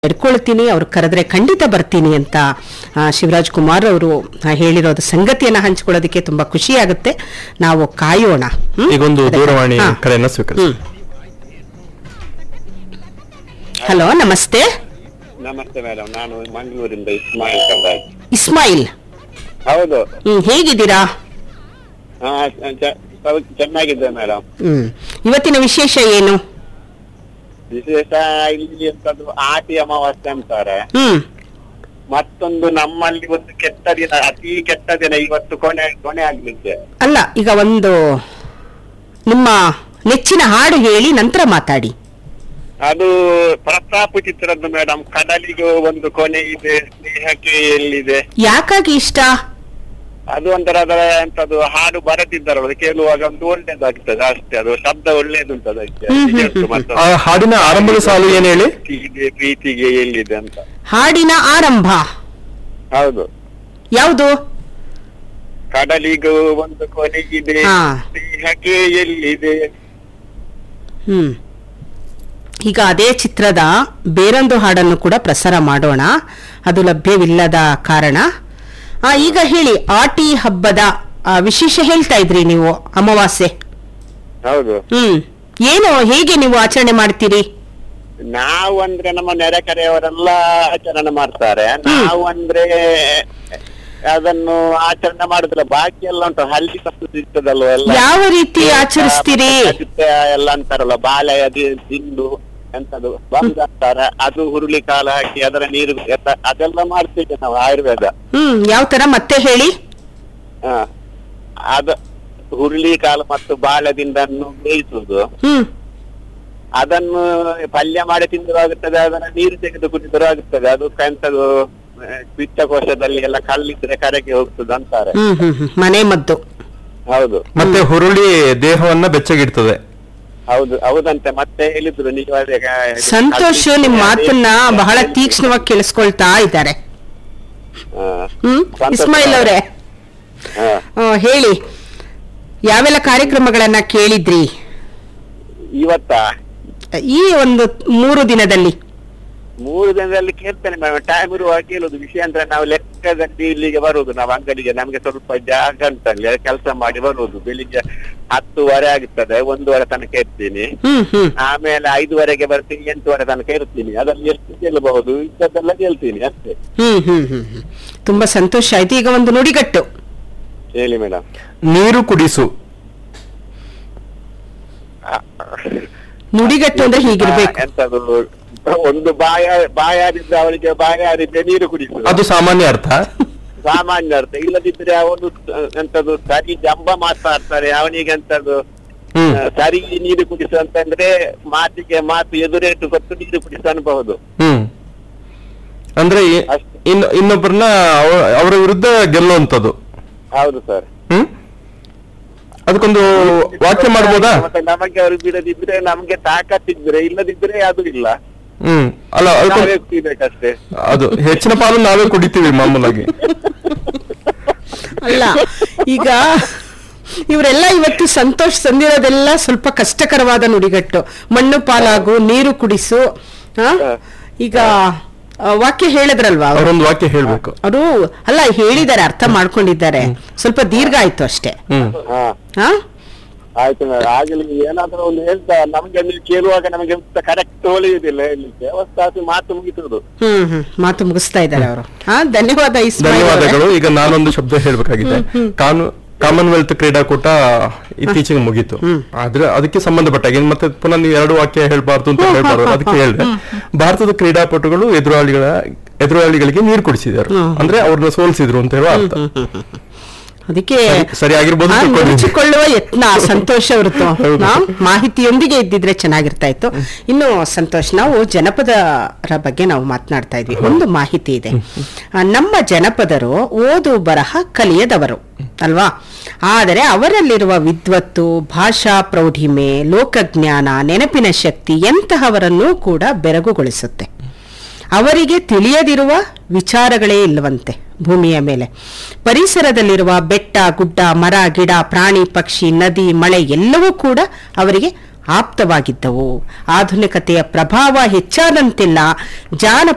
ಎಡ್ಕೊಳ್ತೀನಿ ಅವ್ರು ಕರೆದ್ರೆ ಖಂಡಿತ ಬರ್ತೀನಿ ಅಂತ ಆ, ಶಿವರಾಜ್ ಕುಮಾರ್ ಅವರು ಆ, ಹೇಳಿರೋದು ಸಂಗತಿಯನ್ನ ಹಂಚ್ಕೊಳ್ಳೋದಕ್ಕೆ ತುಂಬಾ ಖುಷಿ ಆಗುತ್ತೆ ನಾವು ಕಾಯೋಣ ಹ್ಮ್? ಈಗೊಂದು ಅದಕ್ಕೆ- ದೂರವಾಣಿ ಹಾ. ಕರೆಯನ್ನ ಸ್ವೀಕರಿಸಿ ಹ್ಮ್. ಹಲೋ ನಮಸ್ತೆ ನಮಸ್ತೆ ಮೇಡಮ್ ನಾನು ಮಂಗಳೂರಿಂದ ಇಸ್ಮಾಯಿಲ್ ಕಲ್ಲಾಜ್ ಇಸ್ಮಾಯಿಲ್ ಹೌದು ಹ್ಮ್ ಹೇಗಿದ್ದೀರಾ ಹಾ ಚ- ಚ- ಚೆನ್ನಾಗಿದೆ ಮೇಡಮ್ ಹ್ಮ್ ಇವತ್ತಿನ ವಿಶೇಷ ಏನು ವಿಶೇಷ ಇಲ್ಲಿ ಎಂತದ್ದು ಆಟಿ ಅಮಾವಾಸ್ಯೆ ಅಂತಾರೆ ಹ್ಮ್ ಮತ್ತೊಂದು ನಮ್ಮಲ್ಲಿ ಒಂದು ಕೆಟ್ಟ ದಿನ ಅತಿ ಕೆಟ್ಟ ದಿನ ಇವತ್ತು ಕೊನೆ ಕೊನೆ ಆಗ್ಲಿಕ್ಕೆ ಅಲ್ಲ ಈಗ ಒಂದು ನಿಮ್ಮ ನೆಚ್ಚಿನ ಹಾಡು ಹೇಳಿ ನಂತರ ಮಾತಾಡಿ ಅದು ಪ್ರತಾಪ್ ಚಿತ್ರದ್ದು ಮೇಡಮ್ ಕಡಲಿಗೂ ಒಂದು ಕೊನೆ ಇದೆ ಸ್ನೇಹಕ್ಕೆ ಎಲ್ಲಿದೆ ಯಾಕಾಗಿ ಇಷ್ಟ ಅದು ಒಂಥರ ಅದರ ಎಂತದು ಹಾಡು ಬರೆದಿದ್ದಾರಲ್ಲ ಅದು ಕೇಳುವಾಗ ಒಂದು ಒಳ್ಳೇದಾಗ್ತದೆ ಅಷ್ಟೇ ಅದು ಶಬ್ದ ಒಳ್ಳೇದುಂಟು ಅದಕ್ಕೆ ಹ್ಮ್, ಹ್ಮ್, ಹೇಳ್ತು ಹ್ಮ್, ಮತ್ತೆ ಆ ಹಾಡಿನ ಆರಂಭದ ಸಾಲು ಏನ್ ಹೇಳಿ ಪ್ರೀತಿಗೆ ಪ್ರೀತಿಗೆ ಎಲ್ಲಿದೆ ಅಂತ ಹಾಡಿನ ಆರಂಭ ಹೌದು ಯಾವುದು ಕಡಲಿಗೂ ಒಂದು ಕೊನೆಗಿದೆ ಹಾ. ಸ್ನೇಹಕ್ಕೆ ಎಲ್ಲಿದೆ ಹ್ಮ್ ಈಗ ಅದೇ ಚಿತ್ರದ ಬೇರೊಂದು ಹಾಡನ್ನು ಕೂಡ ಪ್ರಸಾರ ಮಾಡೋಣ ಅದು ಲಭ್ಯವಿಲ್ಲದ ಕಾರಣ ಆ, ಈಗ ಹೇಳಿ ಆಟಿ ಹಬ್ಬದ ಆ, ವಿಶೇಷ ಹೇಳ್ತಾ ಇದ್ರಿ ನೀವು ಅಮಾವಾಸ್ಯೆ ಹೌದು ಹ್ಮ್ ಏನು ಹೇಗೆ ನೀವು ಆಚರಣೆ ಮಾಡ್ತೀರಿ ನಾವು ಅಂದ್ರೆ ನಮ್ಮ ನೆರೆಕರೆಯವರೆಲ್ಲ ಆಚರಣೆ ಮಾಡ್ತಾರೆ ನಾವು ಅಂದ್ರೆ ಅದನ್ನು ಆಚರಣೆ ಮಾಡುದಿಲ್ಲ ಬಾಕಿ ಎಲ್ಲ ಉಂಟು ಹಳ್ಳಿ ಸಂಸ್ಕೃತಿ ಇರ್ತದಲ್ವ ಎಲ್ಲ ಯಾವ ರೀತಿ ಆಚರಿಸ್ತೀರಿ ಮತ್ತೆ ಎಲ್ಲ ಅಂತಾರಲ್ಲ ಬಾಳೆ ಅದು ದಿಂಡು ಎಂತದು ಬಂದ್ ಅಂತಾರೆ ಅದು ಹುರುಳಿ ಕಾಲ ಹಾಕಿ ಅದರ ನೀರು ಎತ್ತ- ಅದೆಲ್ಲ ಮಾಡ್ತೀವಿ ನಾವು ಆಯುರ್ವೇದ ಹ್ಮ್ ಯಾವ ತರ ಮತ್ತೆ ಹೇಳಿ ಹ ಅದು ಹುರುಳಿ ಕಾಳು ಮತ್ತು ಬಾಳೆದಿಂಡನ್ನು ಬೇಯಿಸುವುದು ಹ್ಮ್ ಅದನ್ನು ಪಲ್ಯ ಮಾಡಿ ತಿಂದರೂ ಆಗುತ್ತದೆ ಅದನ್ನ ನೀರು ತೆಗೆದು ಕುಡಿದರೂ ಆಗುತ್ತದೆ ಅದು ಎಂತದು ಆ, ಪಿತ್ತಕೋಶದಲ್ಲಿ ಎಲ್ಲ ಕಲ್ಲಿದ್ರೆ ಕರೆಗೆ ಹೋಗ್ತದೆ ಅಂತಾರೆ ಹ್ಮ್ ಹ್ಮ್ ಹ್ಮ್ ಮನೆ ಮದ್ದು ಹೌದು ಮತ್ತೆ ಹುರುಳಿ ದೇಹವನ್ನ ಬೆಚ್ಚಗಿಡ್ತದೆ ಹೌದು ಹೌದಂತೆ ಮತ್ತೆ ಹೇಳಿದ್ರು ನೀವು ಅದೇ ಆ, ಸಂತೋಷ್ ನಿಮ್ ಅದೇ- ಮಾತನ್ನ ಬಹಳ ತೀಕ್ಷ್ಣವಾಗಿ ಕೇಳಿಸ್ಕೊಳ್ತಾ ಇದ್ದಾರೆ ಹಾ. ಹ್ಮ್ ಸಂತೋಷ್ ಇಸ್ಮಾಯಿಲ್ ಅವರೇ ಹಾ. ಆ, ಹೇಳಿ ಯಾವೆಲ್ಲ ಕಾರ್ಯಕ್ರಮಗಳನ್ನ ಕೇಳಿದ್ರಿ ಇವತ್ತ ಈ ಒಂದು ಮೂರು ದಿನದಲ್ಲಿ ಮೂರು ದಿನದಲ್ಲಿ ಕೇಳ್ತೇನೆ ಮೇಡಮ್ ಟೈಮ್ ಇರುವಾಗ ಕೇಳುದು ವಿಷಯ ಅಂದ್ರೆ ನಾವು ಲೆಕ್ಕದಲ್ಲಿ ಇಲ್ಲಿಗೆ ಬರುದು ನಾವು ಅಂಗಡಿಗೆ ನಮ್ಗೆ ಸ್ವಲ್ಪ ಜಾಗ ಉಂಟಲ್ಲಿ ಕೆಲಸ ಮಾಡಿ ಬರುದು ಬೆಳಿಗ್ಗೆ ಹತ್ತುವರೆ ಆಗುತ್ತದೆ ಒಂದೂವರೆ ತನಕ ಇರ್ತೀನಿ ಹ್ಮ್ ಹ್ಮ್ ಆಮೇಲೆ ಐದುವರೆಗೆ ಬರ್ತೀನಿ ಎಂಟುವರೆ ತನಕ ಇರ್ತೀನಿ ಅದರಲ್ಲಿ ಎಷ್ಟು ಕೇಳಬಹುದು ಇದ್ದದ್ದೆಲ್ಲ ಕೇಳ್ತೀನಿ ಅಷ್ಟೇ ಹ್ಮ್ ಹ್ಮ್ ಹ್ಮ್ ಹ್ಮ್. ತುಂಬಾ ಸಂತೋಷ ಆಯ್ತು ಈಗ ಒಂದು ನುಡಿಗಟ್ಟು ಹೇಳಿ ಮೇಡಮ್ ನೀರು ಕುಡಿಸು ನುಡಿಗಟ್ಟು ಅಂದ್ರೆ ಹೀಗಿರ್ಬೇಕು ಎಂತದು ಒಂದು ಬಾಯ ಬಾಯಾರಿದ್ರೆ ಅವಳಿಗೆ ಬಾಯಾರಿದ್ರೆ ನೀರು ಕುಡಿಸುದು ಅದು ಸಾಮಾನ್ಯ ಅರ್ಥ ಸಾಮಾನ್ಯ ಅರ್ಥ ಇಲ್ಲದಿದ್ರೆ ಅವನು ಎಂತದು ಸರಿ ಜಂಬ ಮಾತಾಡ್ತಾರೆ ಅವನಿಗೆ ಎಂತದು ಹ್ಮ್ ಆ, ಸರಿ ನೀರು ಕುಡಿಸು ಅಂತಂದ್ರೆ ಮಾತಿಗೆ ಮಾತು ಎದುರೇಟು ಕೊಟ್ಟು ನೀರು ಕುಡಿಸು ಅನ್ಬಹುದು ಹ್ಮ್ ಅಂದ್ರೆ ಇ- ಅಷ್ಟೇ. ಇನ್ನು ಇನ್ನೊಬ್ಬರನ್ನ ಅವ- ಅವರ ವಿರುದ್ಧ ಗೆಲ್ಲುವಂಥದ್ದು ಹೌದು ಸರ್ ಹ್ಮ್ ಅದಕ್ಕೊಂದು ವಾಕ್ಯ ಮಾಡ್ಬೋದಾ ಮತ್ತೆ ನಮಗೆ ಅವರು ಬಿಡದಿದ್ರೆ ನಮ್ಗೆ ತಾಕತ್ತಿದ್ರೆ ಇಲ್ಲದಿದ್ರೆ ಅದು ಇಲ್ಲ ಹ್ಮ್ ಅಲ್ಲ ಅದಕ್ಕೊಂದು ನಾವೇ ಕುಡಿಬೇಕಷ್ಟೇ ಅದು ಹೆಚ್ಚಿನ ಪಾಲು ನಾವೇ ಕುಡಿತೀವಿ ಮಾಮೂಲಾಗಿ ಅಲ್ಲ ಈಗ ಇವರೆಲ್ಲ ಇವತ್ತು ಸಂತೋಷ್ ತಂದಿರೋದೆಲ್ಲ ಸ್ವಲ್ಪ ಕಷ್ಟಕರವಾದ ನುಡಿಗಟ್ಟು ಮಣ್ಣು ಪಾಲಾಗು ನೀರು ಕುಡಿಸು ಆ? ಈಗ ಆ, ವಾಕ್ಯ ಹೇಳಿದ್ರಲ್ವಾ ಅವರು ಅವರೊಂದು ವಾಕ್ಯ ಹೇಳ್ಬೇಕು ಅವರು ಅಲ್ಲ ಹೇಳಿದ್ದಾರೆ ಅರ್ಥ ಮಾಡ್ಕೊಂಡಿದ್ದಾರೆ ಸ್ವಲ್ಪ ದೀರ್ಘ ಆಯ್ತು ಅಷ್ಟೇ ಹ್ಮ್ ಹಾ ಹಾ ಆಯ್ತು ಮೇಡಮ್ ಆಗಲಿ ಏನಾದ್ರೂ ಒಂದು ಹೇಳ್ತಾ ನಮ್ಗೆ ನೀವು ಕೇಳುವಾಗ ನಮಗೆ ಕರೆಕ್ಟ್ ಹೊಳೆಯುವುದಿಲ್ಲ ಹೇಳಲಿಕ್ಕೆ ಅವತ್ತಾಸಿ ಮಾತು ಮುಗಿಸುದು ಹ್ಮ್ ಹ್ಮ್ ಮಾತು ಮುಗಿಸ್ತಾ ಇದ್ದಾರೆ ಅವರು ಹಾ ಧನ್ಯವಾದ ಇಸ್ಮಾಯಿಲ್ ಅವರೇ. ಧನ್ಯವಾದಗಳು ಈಗ ನಾನೊಂದು ಶಬ್ದ ಹೇಳ್ಬೇಕಾಗಿದೆ ಕಾನು ಕಾಮನ್ವೆಲ್ತ್ ಕ್ರೀಡಾಕೂಟ ಇತ್ತೀಚೆಗೆ ಮುಗೀತು ಆದ್ರೆ ಅದಕ್ಕೆ ಸಂಬಂಧಪಟ್ಟಾಗ ಇನ್ ಮತ್ತೆ ಪುನಃ ನೀವು ಎರಡು ವಾಕ್ಯ ಹೇಳ್ಬಾರ್ದು ಅಂತ ಹೇಳ್ಬಾರ್ದು ಅದಕ್ಕೆ ಹೇಳಿದೆ ಭಾರತದ ಕ್ರೀಡಾಪಟುಗಳು ಎದುರಾಳಿಗಳ ಎದುರಾಳಿಗಳಿಗೆ ನೀರು ಕುಡಿಸಿದರು ಅಂದ್ರೆ ಅವ್ರನ್ನ ಸೋಲಿಸಿದ್ರು ಅಂತ ಹೇಳುವ ಅರ್ಥ ಅದಕ್ಕೆ ಸರಿ- ಸರಿಯಾಗಿರ್ಬೋದು ಆ, ತಿಳ್ಕೊಂಡಿದ್ದೀನಿ. ನುಡಿಸಿಕೊಳ್ಳುವ ಯತ್ನ ಸಂತೋಷ ಹೊರತು ಹೌದು. ನಾ ಮಾಹಿತಿಯೊಂದಿಗೆ ಇದ್ದಿದ್ರೆ ಚೆನ್ನಾಗಿರ್ತಾ ಇತ್ತು ಇನ್ನು ಸಂತೋಷ್ ನಾವು ಜನಪದರ ಬಗ್ಗೆ ನಾವು ಮಾತನಾಡ್ತಾ ಇದ್ವಿ ಒಂದು ಮಾಹಿತಿ ಇದೆ ಆ, ನಮ್ಮ ಜನಪದರು ಓದು ಬರಹ ಕಲಿಯದವರು ಅಲ್ವಾ ಆದರೆ ಅವರಲ್ಲಿರುವ ವಿದ್ವತ್ತು ಭಾಷಾ ಪ್ರೌಢಿಮೆ ಲೋಕಜ್ಞಾನ ನೆನಪಿನ ಶಕ್ತಿ ಎಂತಹವರನ್ನೂ ಕೂಡ ಬೆರಗುಗೊಳಿಸುತ್ತೆ ಅವರಿಗೆ ತಿಳಿಯದಿರುವ ವಿಚಾರಗಳೇ ಇಲ್ಲವಂತೆ ಭೂಮಿಯ ಮೇಲೆ ಪರಿಸರದಲ್ಲಿರುವ ಬೆಟ್ಟ ಗುಡ್ಡ ಮರ ಗಿಡ ಪ್ರಾಣಿ ಪಕ್ಷಿ ನದಿ ಮಳೆ ಎಲ್ಲವೂ ಕೂಡ ಅವರಿಗೆ ಆಪ್ತವಾಗಿದ್ದವು ಆಧುನಿಕತೆಯ ಪ್ರಭಾವ ಹೆಚ್ಚಾದಂತೆಲ್ಲ ಜಾನಪದ